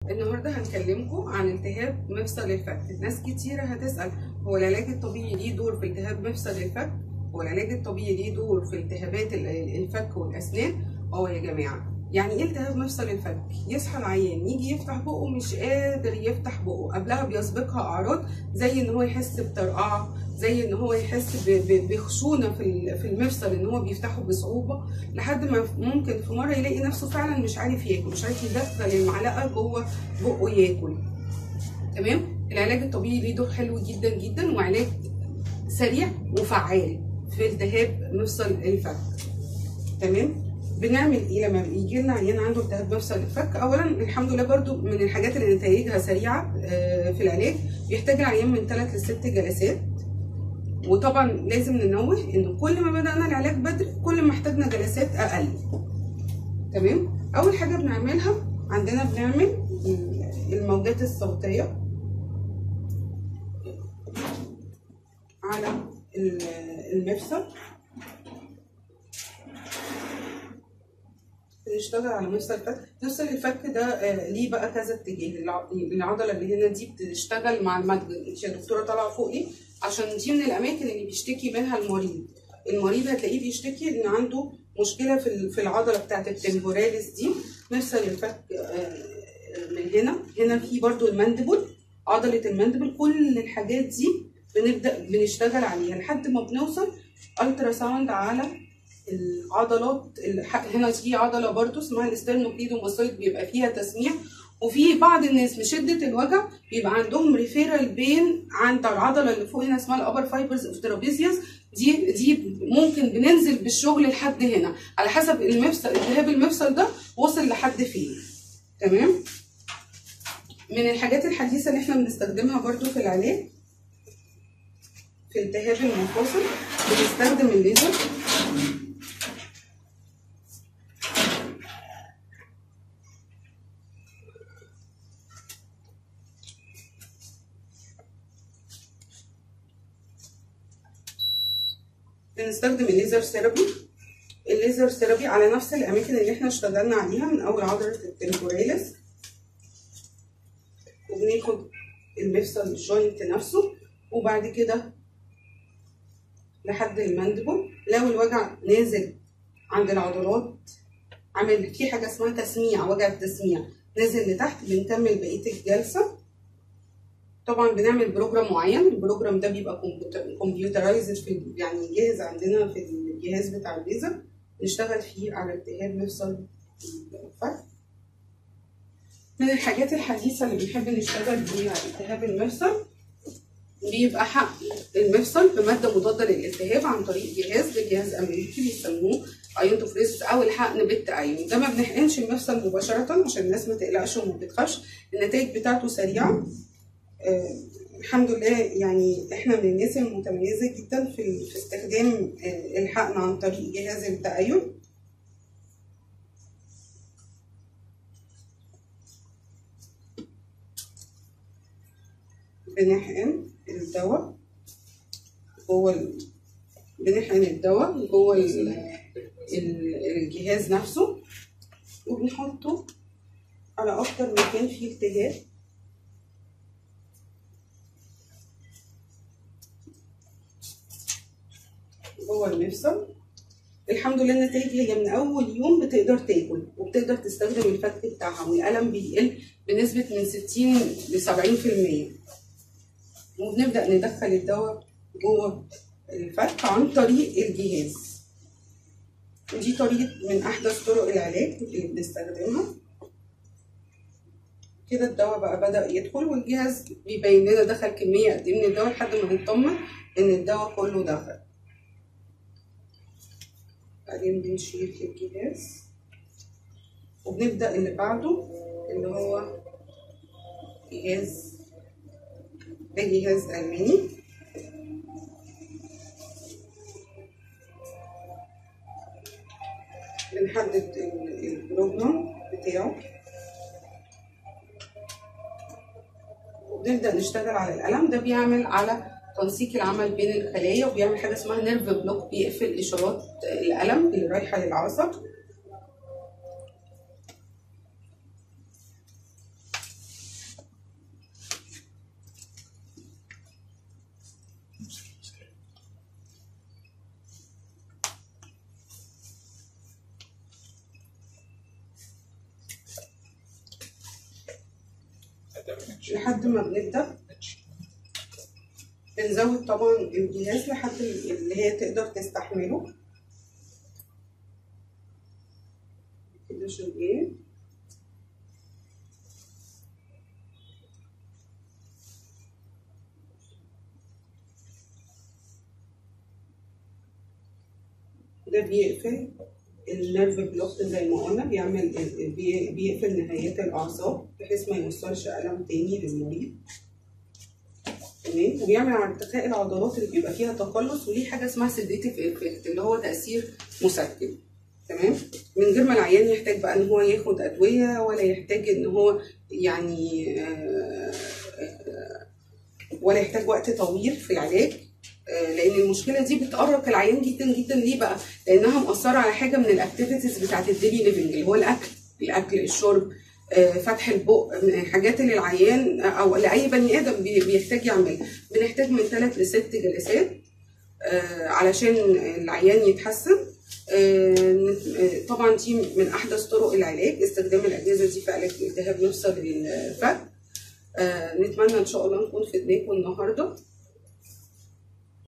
النهارده هنكلمكم عن التهاب مفصل الفك ناس كتيرة هتسأل هو العلاج الطبيعي ليه دور في التهاب مفصل الفك هو العلاج الطبيعي ليه دور في التهابات ال- الفك والأسنان اه يا جماعة يعني ايه التهاب مفصل الفك يصحى العيان يجي يفتح بقه مش قادر يفتح بقه قبلها بيسبقها اعراض زي ان هو يحس بطرقعه زي ان هو يحس ب- ب- بخشونه في ال- في المفصل ان هو بيفتحه بصعوبه لحد ما ممكن في مره يلاقي نفسه فعلا مش عارف ياكل مش عارف يدخل المعلقه جوه بقه ياكل تمام العلاج الطبيعي ليه دور حلو جدا جدا وعلاج سريع وفعال في التهاب مفصل الفك تمام بنعمل ايه لما بيجي لنا عيان عنده التهاب مفصل الفك اولا الحمد لله برضو من الحاجات اللي نتائجها سريعه آه، في العلاج بيحتاج العيان من 3 ل 6 جلسات وطبعا لازم ننوه ان كل ما بدانا العلاج بدري كل ما احتاجنا جلسات اقل تمام اول حاجه بنعملها عندنا بنعمل الموجات الصوتيه على المفصل بنشتغل على مفصل الفك مفصل الفك ده آه، ليه بقى كذا اتجاه الع- العضله اللي هنا دي بتشتغل مع المدغ انت يا دكتوره طالعه فوقي عشان دي من الاماكن اللي بيشتكي منها المريض المريض هتلاقيه بيشتكي ان عنده مشكله في ال- في العضله بتاعه التمبوراليس دي مفصل الفك آه، من هنا هنا في برضو المندبل عضله المندبل كل الحاجات دي بنبدا بنشتغل عليها لحد ما بنوصل الترا ساوند على العضلات الح- هنا في عضله برضو اسمها الاسترنوكليدوماسويد بيبقى فيها تسميع وفي بعض الناس من شده الوجع بيبقى عندهم ريفيرال بين عند العضله اللي فوق هنا اسمها الابر فايبرز اوف ترابيزيوس دي دي ممكن بننزل بالشغل لحد هنا على حسب المفصل التهاب المفصل ده وصل لحد فين تمام من الحاجات الحديثه اللي احنا بنستخدمها برضو في العلاج في التهاب المفاصل بنستخدم الليزر بنستخدم الليزر ثيرابي الليزر ثيرابي على نفس الاماكن اللي احنا اشتغلنا عليها من اول عضله التمبوراليس وبناخد المفصل الجوينت نفسه وبعد كده لحد المندبل لو الوجع نازل عند العضلات عامل في حاجه اسمها تسميع وجع التسميع نازل لتحت بنكمل بقيه الجلسه طبعا بنعمل بروجرام معين البروجرام ده بيبقى كمبيوترايزد في يعني جاهز عندنا في الجهاز بتاع الليزر نشتغل فيه على التهاب مفصل الفك من الحاجات الحديثة اللي بنحب نشتغل بيها التهاب المفصل بيبقى حق المفصل بمادة مضادة للالتهاب عن طريق جهاز ده جهاز أمريكي بيسموه ايونتوفريسس أو الحقن بالتأين ده ما بنحقنش المفصل مباشرة عشان الناس ما تقلقش وما تتخافش النتائج بتاعته سريعة آه الحمد لله يعني احنا من الناس المتميزة جدا في, في استخدام آه الحقن عن طريق جهاز التأين بنحقن الدواء جوه ال... بنحقن الدواء جوه ال... ال... الجهاز نفسه وبنحطه على اكتر مكان فيه التهاب جوه المفصل الحمد لله النتائج هي من اول يوم بتقدر تاكل وبتقدر تستخدم الفك بتاعها والالم بيقل بنسبه من 60 ل 70% وبنبدا ندخل الدواء جوه الفك عن طريق الجهاز ودي طريقه من احدث طرق العلاج اللي بنستخدمها كده الدواء بقى بدا يدخل والجهاز بيبين لنا دخل كميه قد ايه من الدواء لحد ما نطمن ان الدواء كله دخل بعدين بنشيل الجهاز وبنبدأ اللي بعده اللي هو جهاز ده جهاز ألماني بنحدد البروجرام بتاعه وبنبدأ نشتغل على القلم ده بيعمل على تنسيق العمل بين الخلايا وبيعمل حاجه اسمها نيرف بلوك بيقفل اشارات الالم اللي رايحه للعصب لحد ما بنبدا بنزود طبعا الجهاز لحد اللي هي تقدر تستحمله كده شوية ده بيقفل النيرف بلوك زي ما قلنا بيعمل بي- بيقفل نهايات الاعصاب بحيث ما يوصلش الم تاني للمريض تمام وبيعمل على ارتخاء العضلات اللي بيبقى فيها تقلص وليه حاجه اسمها سيديتيف افكت اللي هو تاثير مسكن تمام من غير ما العيان يحتاج بقى ان هو ياخد ادويه ولا يحتاج ان هو يعني آه، آه، ولا يحتاج وقت طويل في العلاج آه، لان المشكله دي بتقرق العيان جدا جدا ليه بقى لانها مأثره على حاجه من الاكتيفيتيز بتاعت الديلي ليفنج اللي هو الاكل الاكل الشرب آه، فتح البق من الحاجات اللي العيان او لاي بني ادم بي- بيحتاج يعملها بنحتاج من ثلاث لست جلسات آه، علشان العيان يتحسن آه، نت- آه، طبعا دي من احدث طرق العلاج استخدام الاجهزه دي في علاج التهاب مفصل الفك آه، نتمنى ان شاء الله نكون فدناكم النهارده